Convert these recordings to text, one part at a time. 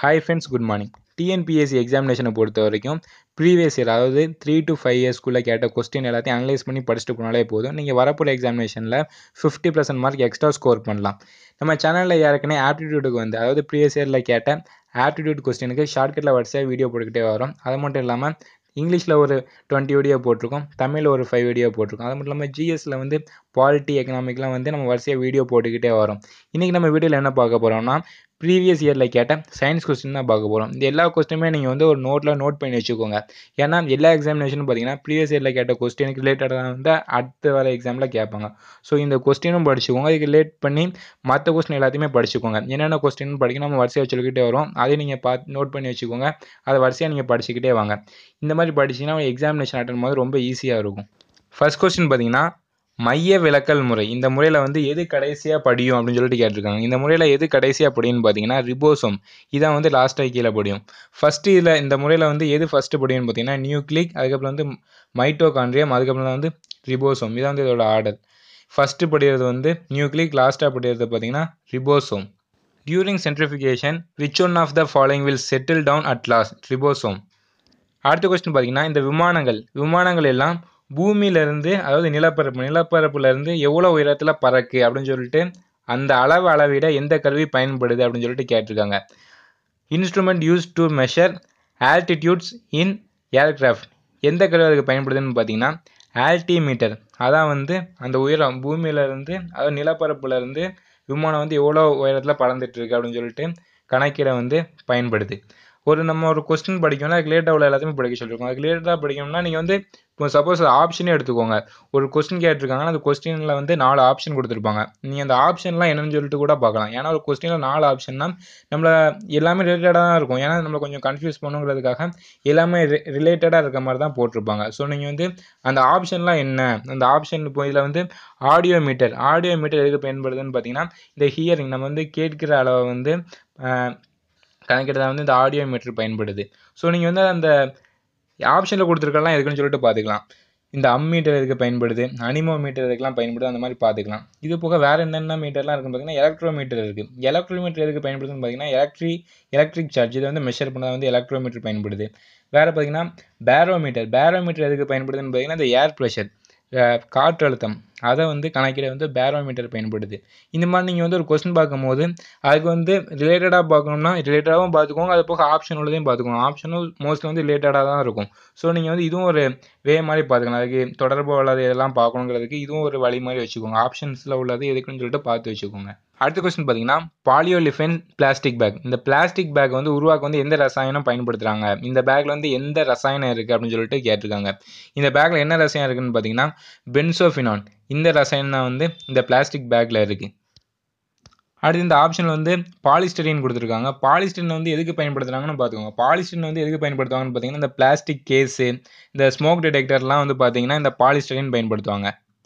hi friends good morning TNPSC எக்ஸாமினேஷனை பொறுத்த வரைக்கும் ப்ரீவியஸ் இயர் அதாவது த்ரீ டு ஃபைவ் இயர்ஸ்க்குள்ளே கேட்ட கொஸ்டின் எல்லாத்தையும் அனலைஸ் பண்ணி படிச்சுட்டு போனாலே போதும் நீங்கள் வரப்போகிற எக்ஸாமினேஷனில் fifty percent mark extra score பண்ணலாம் நம்ம சேனலில் ஏற்கனவே ஆப்டிடியூடுக்கு வந்து அதாவது ப்ரீவியஸ் இயரில் கேட்ட ஆப்டிடியூட் கொஸ்டினுக்கு ஷார்ட்கட்டில் வரிசையாக வீடியோ போட்டுக்கிட்டே வரும் அது மட்டும் இல்லாமல் இங்கிலீஷில் ஒரு டுவெண்ட்டி வீடியோ போட்டிருக்கோம் தமிழில் ஒரு ஃபைவ் வீடியோ போட்டிருக்கோம் அது மட்டும் இல்லாமல் ஜிஎஸ்சில் வந்து பாலிட்டி எக்கனாமிக்லாம் வந்து நம்ம வரிசையாக வீடியோ போட்டுக்கிட்டே வரோம் இன்றைக்கி நம்ம வீடியோவில் என்ன பார்க்க போகிறோம்னா ப்ரீவியஸ் இயரில் கேட்ட சயின்ஸ் கொஸ்டின் தான் பார்க்க போகிறோம் இந்த எல்லா கொஸ்டினுமே நீங்கள் வந்து ஒரு நோட்டில் நோட் பண்ணி வச்சுக்கோங்க ஏன்னா எல்லா எக்ஸாமினேஷனும் பார்த்தீங்கன்னா ப்ரீவியஸ் இயரில் கேட்ட கொஸ்டினுக்கு ரிலேட்டடாக வந்து அடுத்த வர எக்ஸாமில் கேட்பாங்க ஸோ இந்த கொஸ்டினும் படிச்சுக்கோங்க இதுக்கு ரிலேட் பண்ணி மற்ற கொஸ்டின் எல்லாத்தையுமே படிச்சுக்கோங்க என்னென்ன கொஸ்டின் படிக்க நம்ம வரிசையாக வச்சுக்கிட்டே வரோம் அதையும் நீங்கள் பார்த்து நோட் பண்ணி வச்சுக்கோங்க அதை வரிசையாக நீங்கள் படிச்சுக்கிட்டே வாங்க இந்த மாதிரி படிச்சிங்கன்னா எக்ஸாமினேஷன் அட்டன் போது ரொம்ப ஈஸியாக இருக்கும் ஃபர்ஸ்ட் கொஸ்டின் பார்த்தீங்கன்னா மைய விலக்கல் முறை இந்த முறையில் வந்து எது கடைசியாக படியும் அப்படின்னு சொல்லிட்டு கேட்டிருக்காங்க இந்த முறையில் எது கடைசியாக படியும்னு பார்த்தீங்கன்னா ரிபோசோம் இதான் வந்து லாஸ்ட்டாக கீழே படியும் ஃபஸ்ட்டு இதில் இந்த முறையில் வந்து எது ஃபஸ்ட்டு படியும்னு பார்த்தீங்கன்னா நியூக்ளிக் அதுக்கப்புறம் வந்து மைட்டோகாண்ட்ரியம் அதுக்கப்புறம் வந்து ரிபோசோம் இதான் வந்து இதோட ஆர்டர் ஃபஸ்ட்டு படிக்கிறது வந்து நியூக்ளிக் லாஸ்ட்டாக படிக்கிறது பார்த்தீங்கன்னா ribosome during centrifugation which one of the following will settle down at last ribosome அடுத்த கொஸ்டின் பார்த்தீங்கன்னா இந்த விமானங்கள் விமானங்கள் எல்லாம் பூமியிலேருந்து அதாவது நிலப்பரப்பு நிலப்பரப்புலேருந்து எவ்வளோ உயரத்தில் பறக்கு அப்படின்னு சொல்லிட்டு அந்த அளவு அளவிட எந்த கருவி பயன்படுது அப்படின்னு சொல்லிட்டு கேட்டிருக்காங்க instrument use to measure altitudes in aircraft எந்த கருவி அதுக்கு பயன்படுதுன்னு பார்த்தீங்கன்னா ஆல்டிமீட்டர் அதான் வந்து அந்த உயரம் பூமியிலேருந்து அதாவது நிலப்பரப்புலேருந்து விமானம் வந்து எவ்வளோ உயரத்தில் பறந்துட்டுருக்கு அப்படின்னு சொல்லிட்டு கணக்கிட வந்து பயன்படுது ஒரு நம்ம ஒரு கொஸ்டின் படிக்கணும்னா அதுக்கு லேட்டாக உள்ள எல்லாத்தையுமே படிக்க சொல்லியிருக்கோம் அதுக்கு லேட்டாக படிக்கணும்னா நீங்கள் வந்து இப்போ சப்போஸ் ஆப்ஷனே எடுத்துக்கோங்க ஒரு கொஸ்டின் கேட்டிருக்காங்கன்னா அந்த கொஸ்டினில் வந்து நாலு ஆப்ஷன் கொடுத்துருப்பாங்க நீங்கள் அந்த ஆப்ஷன்லாம் என்னன்னு சொல்லிட்டு கூட பார்க்கலாம் ஏன்னா ஒரு கொஸ்டினில் நாலு ஆப்ஷன்னா நம்மளை எல்லாமே ரிலேட்டடாக தான் இருக்கும் ஏன்னா நம்மளை கொஞ்சம் கன்ஃபியூஸ் பண்ணுங்கிறதுக்காக எல்லாமே ரிலேட்டடாக இருக்க மாதிரி தான் போட்டிருப்பாங்க ஸோ நீங்கள் வந்து அந்த ஆப்ஷன்லாம் என்ன அந்த ஆப்ஷன் இப்போ இதில் வந்து ஆடியோ மீட்டர் ஆடியோ மீட்டர் எதுக்கு பயன்படுதுன்னு பார்த்தீங்கன்னா இந்த ஹியரிங் நம்ம வந்து கேட்கிற அளவை வந்து கணக்கிட்டதாக வந்து இந்த ஆடியோ மீட்டர் பயன்படுது ஸோ நீங்கள் வந்து அந்த ஆப்ஷனில் கொடுத்துருக்கலாம் எதுக்குன்னு சொல்லிட்டு பார்த்துக்கலாம் இந்த அம் மீட்டர் எதுக்கு பயன்படுது அனிமோ மீட்டர் எதுக்கெல்லாம் பயன்படுது அந்த மாதிரி பார்த்துக்கலாம் இது போக வேறு என்னென்ன மீட்டர்லாம் இருக்குன்னு பார்த்தீங்கன்னா எலக்ட்ரோ மீட்டர் இருக்குது எலக்ட்ரோ மீட்டர் எதுக்கு பயன்படுதுன்னு பார்த்தீங்கன்னா எலக்ட்ரி எலக்ட்ரிக் சார்ஜ் இதை வந்து மெஷர் பண்ண வந்து எலக்ட்ரோ மீட்டர் பயன்படுது வேறு பார்த்தீங்கன்னா பேரோமீட்டர் பேரோமீட்டர் எதுக்கு பயன்படுதுன்னு பார்த்தீங்கன்னா இந்த ஏர் ப்ரெஷர் காற்றழுத்தம் அதை வந்து கணக்கிட வந்து பேரோமீட்டர் பயன்படுது இந்த மாதிரி நீங்கள் வந்து ஒரு கொஸ்டின் பார்க்கும்போது அதுக்கு வந்து ரிலேட்டடாக பார்க்கணும்னா ரிலேட்டடாகவும் பார்த்துக்கோங்க அது போக ஆப்ஷன் உள்ளதையும் பார்த்துக்கோங்க ஆப்ஷனும் மோஸ்ட்லி வந்து ரிலேட்டடாக தான் இருக்கும் ஸோ நீங்கள் வந்து இதுவும் ஒரு வே மாதிரி பார்த்துக்கலாம் அதுக்கு தொடர்பு உள்ளது இதெல்லாம் பார்க்கணுங்கிறதுக்கு இதுவும் ஒரு வழி மாதிரி வச்சுக்கோங்க ஆப்ஷன்ஸில் உள்ளது எதுக்குன்னு சொல்லிட்டு பார்த்து வச்சுக்கோங்க அடுத்த கொஸ்டின் பார்த்தீங்கன்னா பாலியோலிஃபென் பிளாஸ்டிக் பேக் இந்த பிளாஸ்டிக் பேக் வந்து உருவாக்க வந்து எந்த ரசாயனம் பயன்படுத்துகிறாங்க இந்த பேக்கில் வந்து எந்த ரசாயனம் இருக்குது அப்படின்னு சொல்லிட்டு கேட்டிருக்காங்க இந்த பேக்கில் என்ன ரசாயனம் இருக்குன்னு பார்த்தீங்கன்னா பென்சோஃபினான் இந்த ரசாயனம் தான் வந்து இந்த பிளாஸ்டிக் பேக்கில் இருக்குது அடுத்து இந்த ஆப்ஷனில் வந்து பாலிஸ்டரின் கொடுத்துருக்காங்க பாலிஸ்டரின் வந்து எதுக்கு பயன்படுத்துகிறாங்கன்னு பார்த்துக்கோங்க பாலிஸ்டரின் வந்து எதுக்கு பயன்படுத்துவாங்கன்னு பார்த்தீங்கன்னா இந்த பிளாஸ்டிக் கேஸு இந்த ஸ்மோக் டிடெக்டர்லாம் வந்து பார்த்தீங்கன்னா இந்த பாலிஸ்டரின் பயன்படுத்துவாங்க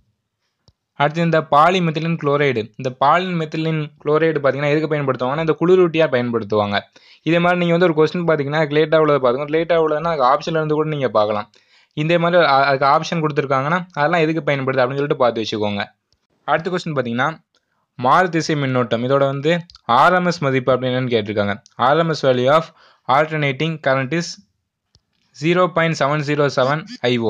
அடுத்து இந்த பாலிமெத்திலின் குளோரைடு இந்த பாலிமெத்திலின் குளோரைடு பார்த்தீங்கன்னா எதுக்கு பயன்படுத்துவாங்கன்னா இந்த குளிரூட்டியாக பயன்படுத்துவாங்க இதே மாதிரி நீங்கள் வந்து ஒரு கொஸ்டின் பார்த்தீங்கன்னா அதுக்கு லேட்டாக உள்ளதை பார்த்துக்கோங்க லேட்டாக உள்ளதுன்னா அதுக்கு ஆப்ஷனில் இருந்து கூட நீங்கள் பார்க்கலாம் இந்த மாதிரி அதுக்கு ஆப்ஷன் கொடுத்துருக்காங்கன்னா அதெல்லாம் எதுக்கு பயன்படுது அப்படின்னு சொல்லிட்டு பார்த்து வச்சுக்கோங்க அடுத்த கொஸ்டின் பார்த்தீங்கன்னா மாறு திசை மின்னோட்டம் இதோட வந்து ஆர்எம்எஸ் மதிப்பு அப்படின்னு கேட்டிருக்காங்க RMS value of alternating current is zero point seven zero seven I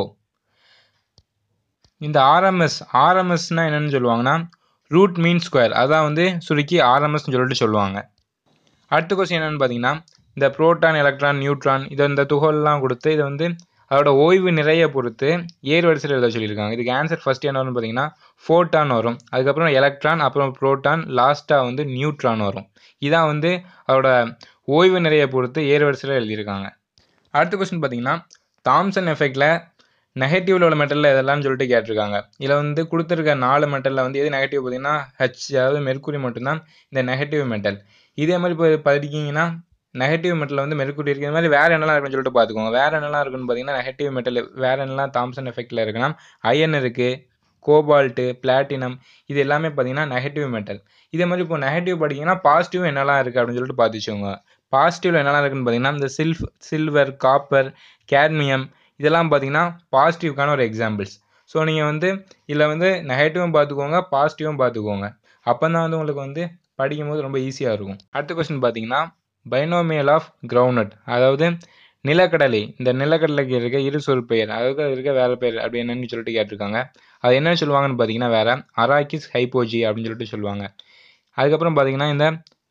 இந்த ஆர்எம்எஸ் ஆர்எம்எஸ்னால் என்னென்னு சொல்லுவாங்கன்னா ரூட் மீன் ஸ்கொயர் அதான் வந்து சுருக்கி ஆர்எம்எஸ்னு சொல்லிட்டு சொல்லுவாங்க அடுத்த கொஸ்டின் என்னென்னு பார்த்தீங்கன்னா இந்த புரோட்டான் எலக்ட்ரான் நியூட்ரான் இதை இந்த துகள்லாம் கொடுத்து இதை வந்து அதோட ஓய்வு நிறைய பொறுத்து ஏர் வரிசையில் எழுத சொல்லியிருக்காங்க இதுக்கு ஆன்சர் ஃபஸ்ட் என்ன வரும்னு பார்த்தீங்கன்னா ஃபோட்டான் வரும் அதுக்கப்புறம் எலக்ட்ரான் அப்புறம் புரோட்டான் லாஸ்ட்டாக வந்து நியூட்ரான் வரும் இதான் வந்து அதோட ஓய்வு நிறைய பொறுத்து ஏர் வரிசையில் எழுதியிருக்காங்க அடுத்த கொஸ்டின் பார்த்தீங்கன்னா தாம்சன் எஃபெக்டில் நெகட்டிவில் உள்ள மெட்டலில் எதெல்லாம் சொல்லிட்டு கேட்டிருக்காங்க இதில் வந்து கொடுத்துருக்க நாலு மெட்டலில் வந்து எது நெகட்டிவ் பார்த்தீங்கன்னா ஹெச் அதாவது மெர்க்குரி மட்டும்தான் இந்த நெகட்டிவ் மெட்டல் இதே மாதிரி இப்போ படிக்கிங்கன்னா நெகட்டிவ் மெட்டலில் வந்து மெர்க்குரி இருக்குது இந்த மாதிரி வேறு என்னெல்லாம் இருக்குன்னு சொல்லிட்டு பார்த்துக்கோங்க வேறு என்னெல்லாம் இருக்குன்னு பார்த்தீங்கன்னா நெகட்டிவ் மெட்டல் வேறு என்னெல்லாம் தாம்சன் எஃபெக்டில் இருக்குன்னா அயன் இருக்குது கோபால்ட்டு பிளாட்டினம் இது எல்லாமே பார்த்தீங்கன்னா நெகட்டிவ் மெட்டல் இதே மாதிரி இப்போ நெகட்டிவ் படிக்கிங்கன்னா பாசிட்டிவ் என்னெல்லாம் இருக்குது அப்படின்னு சொல்லிட்டு பார்த்து வச்சுக்கோங்க பாசிட்டிவில் என்னெல்லாம் இருக்குன்னு பார்த்தீங்கன்னா இந்த சில்ஃப் சில்வர் காப்பர் கேட்மியம் இதெல்லாம் பார்த்தீங்கன்னா பாசிட்டிவ்க்கான ஒரு எக்ஸாம்பிள்ஸ் ஸோ நீங்கள் வந்து இதில் வந்து நெகட்டிவும் பார்த்துக்கோங்க பாசிட்டிவும் பார்த்துக்கோங்க அப்போ தான் வந்து உங்களுக்கு வந்து படிக்கும்போது ரொம்ப ஈஸியாக இருக்கும் அடுத்த கொஸ்டின் பார்த்தீங்கன்னா பைனோமியல் ஆஃப் கிரவுண்ட் அதாவது நிலக்கடலை இந்த நிலக்கடலைக்கு இருக்க இரு சொல் பெயர் அதாவது அது இருக்க வேறு பெயர் அப்படி என்னன்னு சொல்லிட்டு கேட்டிருக்காங்க அது என்ன சொல்லுவாங்கன்னு பார்த்தீங்கன்னா வேறு அராக்கிஸ் ஹைப்போஜி அப்படின்னு சொல்லிட்டு சொல்லுவாங்க அதுக்கப்புறம் பார்த்தீங்கன்னா இந்த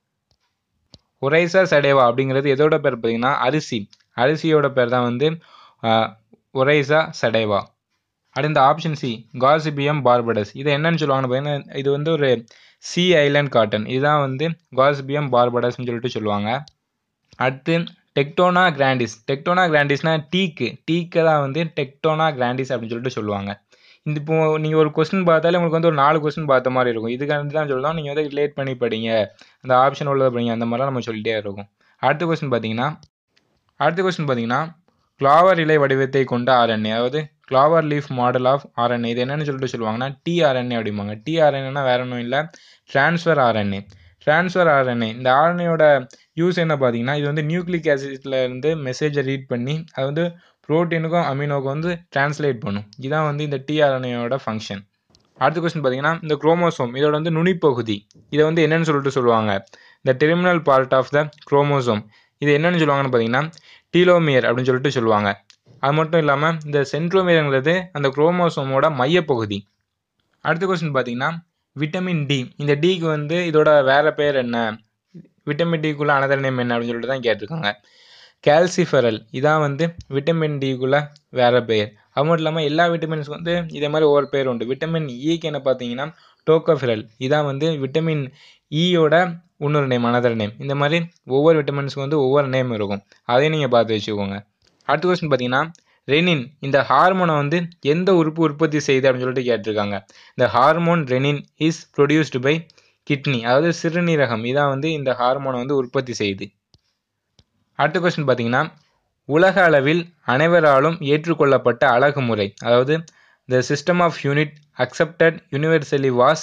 உரைசா சடேவா அப்படிங்கிறது எதோட பேர் பார்த்தீங்கன்னா அரிசி அரிசியோட பேர் தான் வந்து உரைசா சடேவா அடுத்த இந்த ஆப்ஷன் சி காசிபியம் பார்படஸ் இது என்னன்னு சொல்லுவாங்கன்னு பார்த்தீங்கன்னா இது வந்து ஒரு சி ஐலாண்ட் காட்டன் இதுதான் வந்து காசிபியம் பார்படஸ்ன்னு சொல்லிட்டு சொல்லுவாங்க அடுத்து டெக்டோனா கிராண்டிஸ் டெக்டோனா கிராண்டிஸ்னால் டீக்கு டீக்கு தான் வந்து டெக்டோனா கிராண்டிஸ் அப்படின்னு சொல்லிட்டு சொல்லுவாங்க இந்த இப்போ நீங்கள் ஒரு கொஸ்டின் பார்த்தாலே உங்களுக்கு வந்து ஒரு நாலு கொஸ்டின் பார்த்த மாதிரி இருக்கும் இதுக்காண்டி தான் சொல்லலாம் நீங்கள் வந்து ரிலேட் பண்ணி படிங்க அந்த ஆப்ஷன் உள்ளதை படிங்க அந்த மாதிரிலாம் நம்ம சொல்லிட்டே இருக்கும் அடுத்த கொஸ்டின் பார்த்தீங்கன்னா அடுத்த கொஸ்டின் பார்த்தீங்கன்னா கிளாவர் இலை வடிவத்தை கொண்ட ஆர்என்ஏ அதாவது clover leaf model of RNA இது என்னன்னு சொல்லிட்டு சொல்லுவாங்கன்னா டிஆர்என்ஏ அப்படிம்பாங்க டிஆர்என்ஏனா வேற ஒன்றும் இல்லை ட்ரான்ஸ்ஃபர் ஆர்என்ஏ ட்ரான்ஸ்ஃபர் ஆர்என்ஏ இந்த ஆர்என்ஏயோட யூஸ் என்ன பார்த்தீங்கன்னா இது வந்து நியூக்ளிக் ஆசிட்ல இருந்து மெசேஜை ரீட் பண்ணி அது வந்து ப்ரோட்டீனுக்கும் அமினோக்கும் வந்து டிரான்ஸ்லேட் பண்ணும் இதான் வந்து இந்த டிஆர்என்ஏயோட ஃபங்க்ஷன் அடுத்த கொஸ்டின் பார்த்தீங்கன்னா இந்த குரோமோசோம் இதோட வந்து நுனிப்பகுதி இதை வந்து என்னன்னு சொல்லிட்டு சொல்லுவாங்க இந்த terminal part of the chromosome இது என்னன்னு சொல்லுவாங்கன்னு பார்த்தீங்கன்னா டீலோமியர் அப்படின்னு சொல்லிட்டு சொல்லுவாங்க அது மட்டும் இல்லாமல் இந்த சென்ட்ரோமியருங்கிறது அந்த குரோமோசோமோட மையப்பகுதி அடுத்த கொஸ்டின் பார்த்தீங்கன்னா விட்டமின் டி இந்த டிக்கு வந்து இதோட வேற பேர் என்ன விட்டமின் டிக்குள்ள அனதர் நேம் என்ன அப்படின்னு சொல்லிட்டு தான் கேட்டிருக்காங்க கேல்சிஃபரல் இதான் வந்து விட்டமின் டிக்குள்ள வேற பெயர் அது மட்டும் இல்லாமல் எல்லா விட்டமின்ஸ்க்கும் வந்து இதே மாதிரி ஒவ்வொரு பேர் உண்டு விட்டமின் இக்கு என்ன பார்த்தீங்கன்னா டோக்கோஃபிரல் இதான் வந்து விட்டமின் ஈயோட இன்னொரு நேம் அனதர் நேம் இந்த மாதிரி ஒவ்வொரு விட்டமின்ஸ்க்கு வந்து ஒவ்வொரு நேம் இருக்கும் அதையும் நீங்கள் பார்த்து வச்சுக்கோங்க அடுத்த கொஸ்டின் பார்த்தீங்கன்னா ரெனின் இந்த ஹார்மோனை வந்து எந்த உறுப்பு உற்பத்தி செய்யுது அப்படின்னு சொல்லிட்டு கேட்டிருக்காங்க இந்த hormone renin is produced by kidney அதாவது சிறுநீரகம் இதான் வந்து இந்த ஹார்மோனை வந்து உற்பத்தி செய்யுது அடுத்த கொஸ்டின் பார்த்தீங்கன்னா உலக அளவில் அனைவராலும் ஏற்றுக்கொள்ளப்பட்ட அழகு முறை அதாவது the system of unit accepted universally was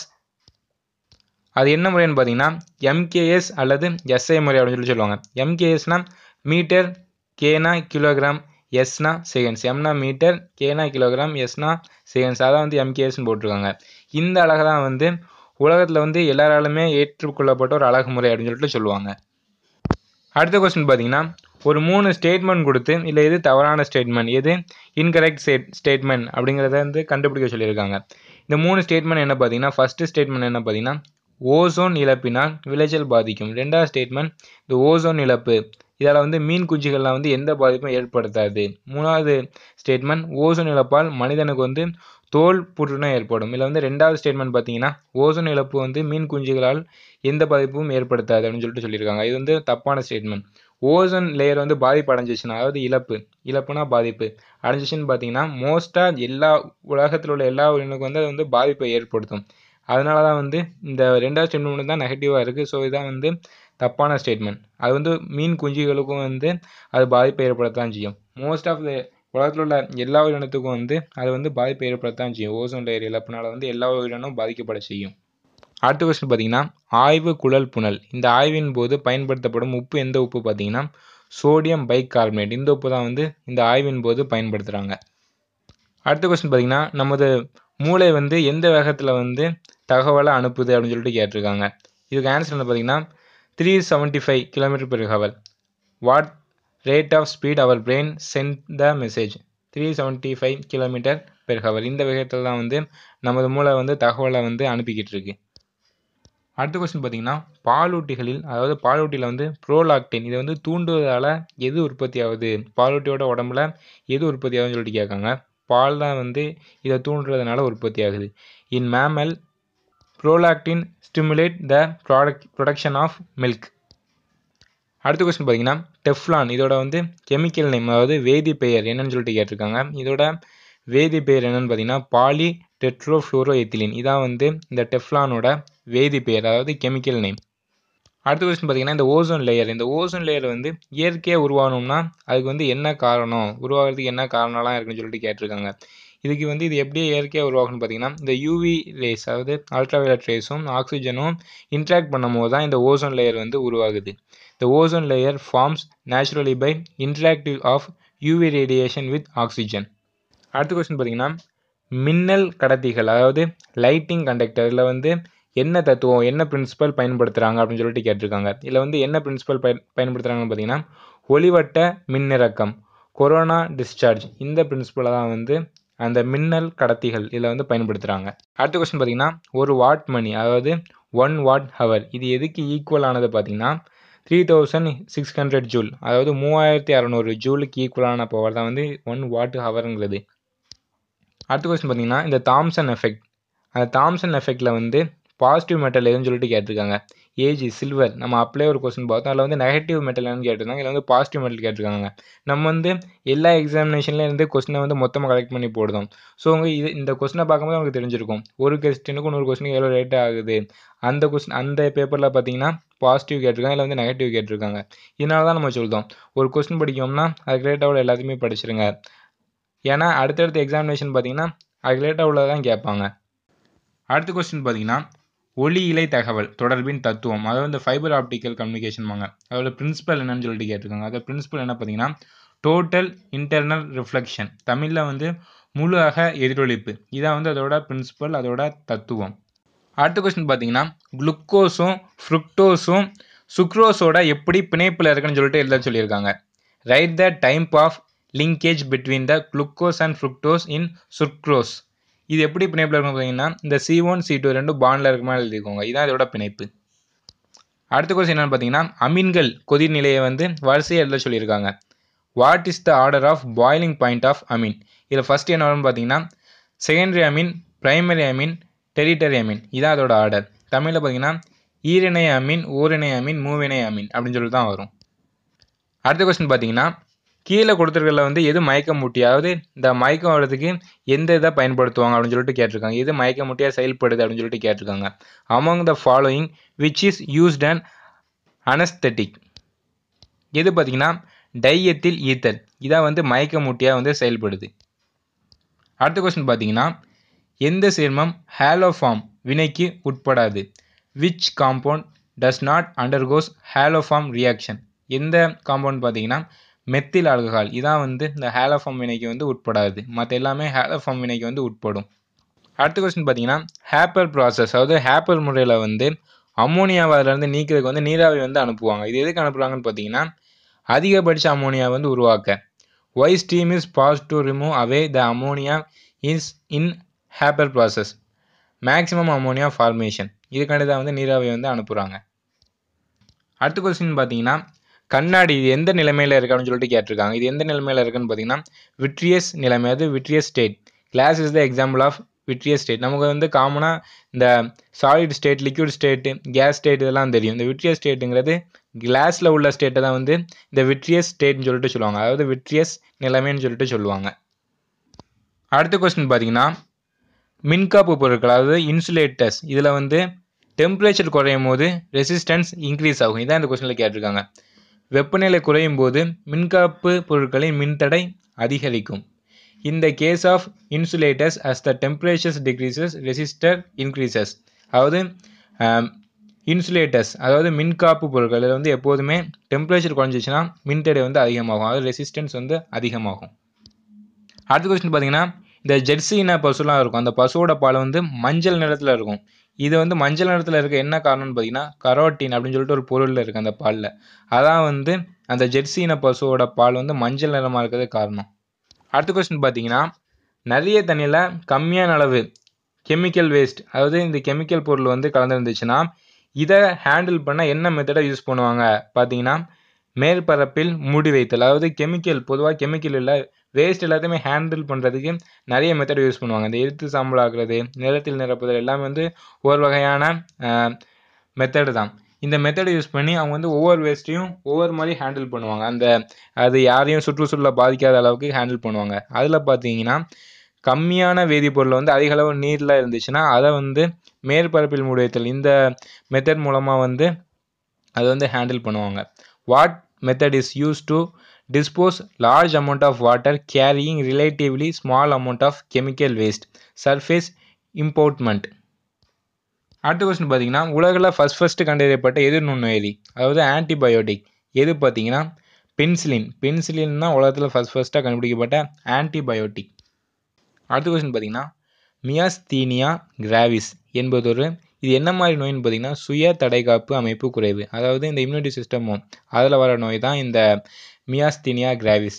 அது என்ன முறைன்னு பார்த்தீங்கன்னா எம்கேஎஸ் அல்லது எஸ்ஐ முறை அப்படின்னு சொல்லி சொல்லுவாங்க எம்கேஎஸ்னா மீட்டர் கேனா கிலோகிராம் எஸ்னா செகண்ட்ஸ் எம்னா மீட்டர் கேனா கிலோகிராம் எஸ்னா செகண்ட்ஸ் அதான் வந்து எம்கேஎஸ்னு போட்டிருக்காங்க இந்த அழகை தான் வந்து உலகத்தில் வந்து எல்லாராலுமே ஏற்றுக்கொள்ளப்பட்ட ஒரு அழகு முறை அப்படின்னு சொல்லிட்டு சொல்லுவாங்க அடுத்த கொஸ்டின் பார்த்தீங்கன்னா ஒரு மூணு ஸ்டேட்மெண்ட் கொடுத்து இல்லை எது தவறான ஸ்டேட்மெண்ட் எது இன்கரெக்ட் ஸ்டேட் ஸ்டேட்மெண்ட் அப்படிங்கிறத வந்து கண்டுபிடிக்க சொல்லியிருக்காங்க இந்த மூணு ஸ்டேட்மெண்ட் என்ன பார்த்தீங்கன்னா ஃபஸ்ட்டு ஸ்டேட்மெண்ட் என்ன பார்த்தீங்கன்னா ஓசோன் இழப்பினால் விளைச்சல் பாதிக்கும் ரெண்டாவது ஸ்டேட்மெண்ட் இந்த ஓசோன் இழப்பு இதால் வந்து மீன் குஞ்சுகள்லாம் வந்து எந்த பாதிப்பும் ஏற்படுத்தாது மூணாவது ஸ்டேட்மெண்ட் ஓசோன் இழப்பால் மனிதனுக்கு வந்து தோல் புற்றுநோய் ஏற்படும் இதில் வந்து ரெண்டாவது ஸ்டேட்மெண்ட் பார்த்தீங்கன்னா ஓசோன் இழப்பு வந்து மீன் குஞ்சுகளால் எந்த பாதிப்பும் ஏற்படுத்தாது அப்படின்னு சொல்லிட்டு சொல்லியிருக்காங்க இது வந்து தப்பான ஸ்டேட்மெண்ட் ஓசோன் லேயர் வந்து பாதிப்பு அடைஞ்சிச்சுன்னா அதாவது இழப்பு இழப்புனா பாதிப்பு அடைஞ்சிச்சுன்னு பார்த்தீங்கன்னா மோஸ்ட்டாக எல்லா உலகத்தில் உள்ள எல்லா உயிரினுக்கும் வந்து அது வந்து பாதிப்பை ஏற்படுத்தும் அதனால தான் வந்து இந்த ரெண்டாவது ஸ்டேட்மெண்ட் தான் நெகட்டிவாக இருக்குது ஸோ இதான் வந்து தப்பான ஸ்டேட்மெண்ட் அது வந்து மீன் குஞ்சுகளுக்கும் வந்து அது பாதிப்பை ஏற்படுத்தத்தான் செய்யும் மோஸ்ட் ஆஃப் த உலகத்தில் உள்ள எல்லா உயிரினத்துக்கும் வந்து அது வந்து பாதிப்பை ஏற்படுத்தத்தான் செய்யும் ஓசோன் லேயர் இழப்பினால வந்து எல்லா உயிரினும் பாதிக்கப்பட செய்யும் அடுத்த கொஸ்டின் பார்த்தீங்கன்னா ஆய்வு குழல் புனல் இந்த ஆய்வின் போது பயன்படுத்தப்படும் உப்பு எந்த உப்பு பார்த்தீங்கன்னா சோடியம் பைகார்பனேட் இந்த உப்பு தான் வந்து இந்த ஆய்வின் போது பயன்படுத்துகிறாங்க அடுத்த கொஸ்டின் பார்த்தீங்கன்னா நமது மூளை வந்து எந்த வேகத்தில் வந்து தகவலை அனுப்புது அப்படின்னு சொல்லிட்டு கேட்டிருக்காங்க இதுக்கு ஆன்சர் என்ன பார்த்தீங்கன்னா three seventy five kilometre per hour what rate of speed our brain sent the message three seventy five kilometre per hour இந்த வேகத்தில் தான் வந்து நமது மூளை வந்து தகவலை வந்து அனுப்பிக்கிட்டு இருக்கு அடுத்த கொஸ்டின் பார்த்தீங்கன்னா பாலூட்டிகளில் அதாவது பாலூட்டியில் வந்து ப்ரோலாக்டின் இதை வந்து தூண்டுவதால் எது உற்பத்தி ஆகுது பாலூட்டியோட உடம்புல எது உற்பத்தி ஆகுதுன்னு சொல்லிட்டு கேட்காங்க பால் தான் வந்து இதை தூண்டுறதுனால உற்பத்தி ஆகுது in mammal prolactin stimulate the product production of milk அடுத்த கொஸ்டின் பார்த்தீங்கன்னா டெஃப்லான் இதோட வந்து கெமிக்கல் நேம் அதாவது வேதி பெயர் என்னன்னு சொல்லிட்டு கேட்டிருக்காங்க இதோட வேதி பெயர் என்னன்னு பார்த்தீங்கன்னா பாலி டெட்ரோஃப்ளூரோ எத்திலின் இதான் வந்து இந்த டெஃப்லானோட வேதி பெயர் அதாவது கெமிக்கல் நேம் அடுத்த கொஸ்டின் பார்த்தீங்கன்னா இந்த ஓசோன் லேயர் இந்த ஓசோன் லேயர் வந்து இயற்கையாக உருவாகணும்னா அதுக்கு வந்து என்ன காரணம் உருவாகிறதுக்கு என்ன காரணம்லாம் இருக்குன்னு சொல்லிட்டு கேட்டிருக்காங்க இதுக்கு வந்து இது எப்படி இயற்கையாக உருவாகும்னு பார்த்தீங்கன்னா இந்த யூவி ரேஸ் அதாவது அல்ட்ராவயலட் ரேஸும் ஆக்சிஜனும் இன்ட்ராக்ட் பண்ணும்போது தான் இந்த ஓசோன் லேயர் வந்து உருவாகுது இந்த ozone layer forms naturally by interactive of UV radiation with oxygen அடுத்த கொஸ்டின் பார்த்தீங்கன்னா மின்னல் கடத்திகள் அதாவது லைட்டிங் கண்டக்டரில் வந்து என்ன தத்துவம் என்ன பிரின்சிபல் பயன்படுத்துகிறாங்க அப்படின்னு சொல்லிட்டு கேட்டிருக்காங்க இதில் வந்து என்ன பிரின்சிபல் பயன் பயன்படுத்துகிறாங்கன்னு பார்த்தீங்கன்னா ஒளிவட்ட மின்னிறக்கம் கொரோனா டிஸ்சார்ஜ் இந்த பிரின்சிபலை தான் வந்து அந்த மின்னல் கடத்திகள் இதில் வந்து பயன்படுத்துகிறாங்க அடுத்த கொஸ்டின் பார்த்தீங்கன்னா ஒரு வாட் மணி அதாவது ஒன் வாட் ஹவர் இது எதுக்கு ஈக்குவல் ஆனது பார்த்தீங்கன்னா three thousand six hundred joule அதாவது மூவாயிரத்தி அறநூறு ஜூலுக்கு ஈக்குவலான பவர் தான் வந்து ஒன் வாட் ஹவருங்கிறது அடுத்த கொஸ்டின் பார்த்தீங்கன்னா இந்த தாம்சன் எஃபெக்ட் அந்த தாம்சன் எஃபெக்டில் வந்து பாசிட்டிவ் மெட்டல் எதுன்னு சொல்லிட்டு கேட்டிருக்காங்க ஏஜ் சில்வர் நம்ம அப்படியே ஒரு கொஸ்டின் பார்த்தோம் அதில் வந்து நெகட்டிவ் மெட்டல் என்னன்னு கேட்டிருந்தாங்க இதில் வந்து பாசிட்டிவ் மெட்டல் கேட்டிருக்காங்க நம்ம வந்து எல்லா எக்ஸாமினேஷன்லேயும் இருந்து கொஸ்டினை வந்து மொத்தமாக கலெக்ட் பண்ணி போடுதோம் ஸோ உங்க இது இந்த கொஸ்டினை பார்க்கும்போது உங்களுக்கு தெரிஞ்சிருக்கும் ஒரு கொஸ்டினுக்கு இன்னொரு கொஸ்டினுக்கு எவ்வளோ ரேட் ஆகுது அந்த கொஸ்டின் அந்த பேப்பரில் பார்த்தீங்கன்னா பாசிட்டிவ் கேட்டிருக்காங்க இல்லை வந்து நெகட்டிவ் கேட்டிருக்காங்க இதனால தான் நம்ம சொல்லிட்டோம் ஒரு கொஸ்டின் படிக்கோம்னா அதுக்கு ரேட்டாக உள்ள எல்லாத்தையுமே படிச்சிருங்க ஏன்னா அடுத்தடுத்த எக்ஸாமினேஷன் பார்த்தீங்கன்னா அதுக்கு ரேட்டாக உள்ளதான் கேட்பாங்க அடுத்த கொஸ்டின் பார்த்தீங்கன்னா ஒளி இலை தகவல் தொடர்பின் தத்துவம் அதாவது இந்த ஃபைபர் ஆப்டிக்கல் கம்யூனிகேஷன் வாங்க அதோட பிரின்சிபல் என்னன்னு சொல்லிட்டு கேட்டிருக்காங்க அதோட பிரின்சிபல் என்ன பார்த்தீங்கன்னா டோட்டல் இன்டர்னல் ரிஃப்ளெக்ஷன் தமிழில் வந்து முழு அக எதிரொலிப்பு இதான் வந்து அதோட பிரின்சிபல் அதோட தத்துவம் அடுத்த கொஸ்டின் பார்த்தீங்கன்னா குளுக்கோஸும் ஃப்ருக்டோஸும் சுக்ரோஸோட எப்படி பிணைப்பில் இருக்குன்னு சொல்லிட்டு எழுத சொல்லியிருக்காங்க write the type of linkage between the glucose and fructose in sucrose இது எப்படி பிணைப்பில் இருக்கும் பார்த்தீங்கன்னா இந்த சி ஒன் சி டூ ரெண்டும் பாண்டில் இருக்க மாதிரி எழுதிக்கோங்க இதான் இதோட பிணைப்பு அடுத்த கொஸ்டின் என்னன்னு பார்த்தீங்கன்னா அமீன்கள் கொதிர்நிலையை வந்து வரிசையை எழுத சொல்லியிருக்காங்க what is the order of boiling point of amine இதில் ஃபஸ்ட் என்ன வரும்னு பார்த்தீங்கன்னா secondary amine primary amine tertiary amine இதான் அதோட ஆர்டர் தமிழில் பார்த்தீங்கன்னா ஈரிணை அமீன் ஓரிணை அமீன் மூவிணை அமீன் அப்படின்னு சொல்லி தான் வரும் அடுத்த கொஸ்டின் பார்த்தீங்கன்னா கீழே கொடுத்துருக்கல வந்து எது மயக்க மூட்டி அதாவது இந்த மயக்கம் வர்றதுக்கு எந்த இதை பயன்படுத்துவாங்க அப்படின்னு சொல்லிட்டு கேட்டிருக்காங்க எது மயக்க மூட்டியாக செயல்படுது அப்படின்னு சொல்லிட்டு கேட்டிருக்காங்க among the following which is used and anaesthetic எது பார்த்தீங்கன்னா டையத்தில் ஈத்தல் இதான் வந்து மயக்க மூட்டியாக வந்து செயல்படுது அடுத்த கொஸ்டின் பார்த்தீங்கன்னா எந்த சேர்மம் ஹேலோஃபார்ம் வினைக்கு உட்படாது which compound does not undergoes haloform reaction எந்த காம்பவுண்ட் பார்த்தீங்கன்னா மெத்தில் ஆல்கஹால் இதான் வந்து இந்த ஹேலோஃபார்ம் வினைக்கு வந்து உட்படாது மற்ற எல்லாமே ஹேலோஃபார்ம் வினைக்கு வந்து உட்படும் அடுத்த கொஸ்டின் பார்த்தீங்கன்னா ஹேப்பர் ப்ராசஸ் அதாவது ஹேப்பர் முறையில் வந்து அம்மோனியாவை அதிலிருந்து நீக்கிறதுக்கு வந்து நீராவி வந்து அனுப்புவாங்க இது எதுக்கு அனுப்புகிறாங்கன்னு பார்த்தீங்கன்னா அதிகபட்ச அம்மோனியா வந்து உருவாக்க why steam is pass to remove away the ammonia is in Haber process maximum ammonia formation இதுக்காண்டி தான் வந்து நீராவி வந்து அனுப்புகிறாங்க அடுத்த கொஸ்டின் பார்த்தீங்கன்னா கண்ணாடி இது எந்த நிலைமையில் இருக்கு அப்படின்னு சொல்லிட்டு கேட்டிருக்காங்க இது எந்த நிலைமையில் இருக்குன்னு பார்த்தீங்கன்னா விட்ரியஸ் நிலைமை அது vitreous state glass is the example of vitreous state நமக்கு வந்து காமனாக இந்த solid state liquid state gas state இதெல்லாம் தெரியும் இந்த விட்ரியஸ் ஸ்டேட்டுங்கிறது கிளாஸில் உள்ள ஸ்டேட்டை தான் வந்து இந்த விட்ரியஸ் ஸ்டேட்னு சொல்லிட்டு சொல்லுவாங்க அதாவது விட்ரியஸ் நிலைமைன்னு சொல்லிட்டு சொல்லுவாங்க அடுத்த கொஸ்டின் பார்த்தீங்கன்னா மின்காப்பு பொருட்கள் அதாவது இன்சுலேட்டர்ஸ் இதில் வந்து டெம்பரேச்சர் குறையும் போது ரெசிஸ்டன்ஸ் இன்க்ரீஸ் ஆகும் இதான் இந்த கொஸ்டினில் கேட்டிருக்காங்க வெப்பநிலை குறையும் போது மின்காப்பு பொருட்களின் மின்தடை அதிகரிக்கும் இந்த case of insulators as the temperatures decreases resistor increases அதாவது இன்சுலேட்டர்ஸ் அதாவது மின்காப்பு பொருட்கள் இதில் வந்து எப்போதுமே டெம்பரேச்சர் குறைஞ்சிச்சுன்னா மின்தடை வந்து அதிகமாகும் அதாவது ரெசிஸ்டன்ஸ் வந்து அதிகமாகும் அடுத்த கொஸ்டின் பார்த்தீங்கன்னா இந்த ஜெர்சின பசுலாம் இருக்கும் அந்த பசுவோட பால் வந்து மஞ்சள் நிறத்தில் இருக்கும் இது வந்து மஞ்சள் நிறத்தில் இருக்க என்ன காரணம்னு பார்த்தீங்கன்னா கரோட்டின் அப்படின்னு சொல்லிட்டு ஒரு பொருளில் இருக்குது அந்த பாலில் அதான் வந்து அந்த ஜெர்சின பசுவோட பால் வந்து மஞ்சள் நிறமாக இருக்கிறது காரணம் அடுத்த கொஸ்டின் பார்த்தீங்கன்னா நிறைய தண்ணியில் கம்மியான அளவு கெமிக்கல் வேஸ்ட் அதாவது இந்த கெமிக்கல் பொருள் வந்து கலந்துருந்துச்சுன்னா இதை ஹேண்டில் பண்ண என்ன மெத்தடை யூஸ் பண்ணுவாங்க பார்த்தீங்கன்னா மேற்பரப்பில் மூடி வைத்தல் அதாவது கெமிக்கல் பொதுவாக கெமிக்கல் இல்லை வேஸ்ட் எல்லாத்தையுமே ஹேண்டில் பண்ணுறதுக்கு நிறைய மெத்தட் யூஸ் பண்ணுவாங்க இந்த எரித்து சாம்பல் ஆக்குறது நிலத்தில் நிரப்புதல் எல்லாமே வந்து ஒரு வகையான மெத்தடு தான் இந்த மெத்தடை யூஸ் பண்ணி அவங்க வந்து ஒவ்வொரு வேஸ்ட்டையும் ஒவ்வொரு மாதிரி ஹேண்டில் பண்ணுவாங்க அந்த அது யாரையும் சுற்றுச்சூழலை பாதிக்காத அளவுக்கு ஹேண்டில் பண்ணுவாங்க அதில் பார்த்தீங்கன்னா கம்மியான வேதிப்பொருள் வந்து அதிக அளவு நீரில் இருந்துச்சுன்னா அதை வந்து மேற்பரப்பில் மூடி வைத்தல் இந்த மெத்தட் மூலமாக வந்து அதை வந்து ஹேண்டில் பண்ணுவாங்க what method is use to dispose large amount of water carrying relatively small amount of chemical waste surface impoundment அடுத்த கொஸ்டின் பார்த்தீங்கன்னா உலகில் ஃபஸ்ட் ஃபஸ்ட்டு கண்டறியப்பட்ட எதிர் நுண்ணுயிரி அதாவது ஆன்டிபயோட்டிக் எது பார்த்தீங்கன்னா பென்சிலின் பென்சிலின் தான் உலகத்தில் ஃபஸ்ட் ஃபஸ்ட்டாக கண்டுபிடிக்கப்பட்ட ஆன்டிபயோட்டிக் அடுத்த கொஸ்டின் பார்த்தீங்கன்னா மியாஸ்தீனியா கிராவிஸ் என்பது ஒரு இது என்ன மாதிரி நோயின்னு பார்த்தீங்கன்னா சுய தடைகாப்பு அமைப்பு குறைவு அதாவது இந்த இம்யூனிட்டி சிஸ்டமும் அதில் வர நோய் தான் இந்த மியாஸ்தீனியா கிராவிஸ்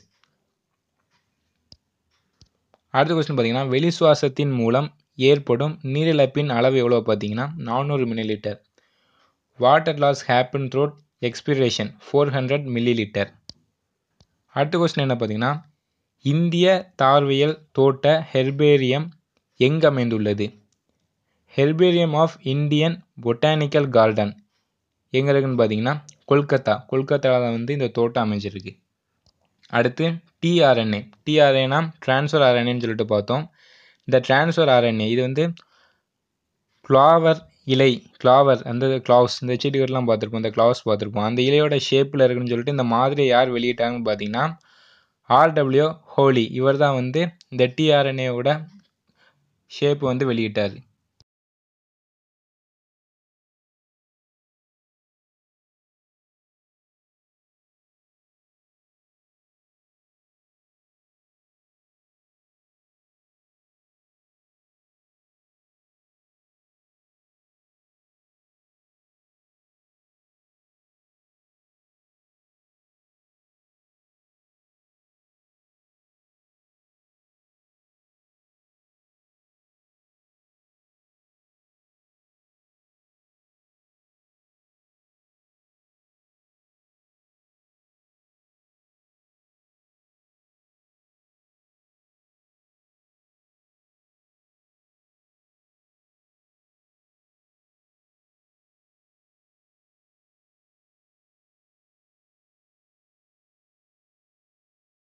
அடுத்த கொஸ்டின் பார்த்தீங்கன்னா வெளி சுவாசத்தின் மூலம் ஏற்படும் நீரிழப்பின் அளவு எவ்வளோ பார்த்தீங்கன்னா நானூறு millilitre water loss happen through expiration four hundred millilitre அடுத்த கொஸ்டின் என்ன பார்த்தீங்கன்னா இந்திய தார்வியல் தோட்ட ஹெர்பேரியம் எங்கு அமைந்துள்ளது herbarium of Indian botanical garden எங்கே இருக்குன்னு பார்த்தீங்கன்னா கொல்கத்தா கொல்கத்தாவில் வந்து இந்த தோட்டம் அமைஞ்சிருக்கு அடுத்து டிஆர்என்ஏ டிஆர்ஏனா ட்ரான்ஸ்ஃபர் ஆர்என்ஏன்னு சொல்லிட்டு பார்த்தோம் இந்த ட்ரான்ஸ்ஃபர் ஆர்என்ஏ இது வந்து கிளாவர் இலை கிளாவர் அந்த கிளாவ்ஸ் இந்த செடிகள்லாம் பார்த்துருப்போம் இந்த கிளாவ்ஸ் பார்த்துருப்போம் அந்த இலையோட ஷேப்பில் இருக்குன்னு சொல்லிட்டு இந்த மாதிரியை யார் வெளியிட்டாங்கன்னு பார்த்தீங்கன்னா ஆர்டபிள்யூ ஹோலி இவர் தான் வந்து இந்த டிஆர்என்ஏவோட ஷேப் வந்து வெளியிட்டார்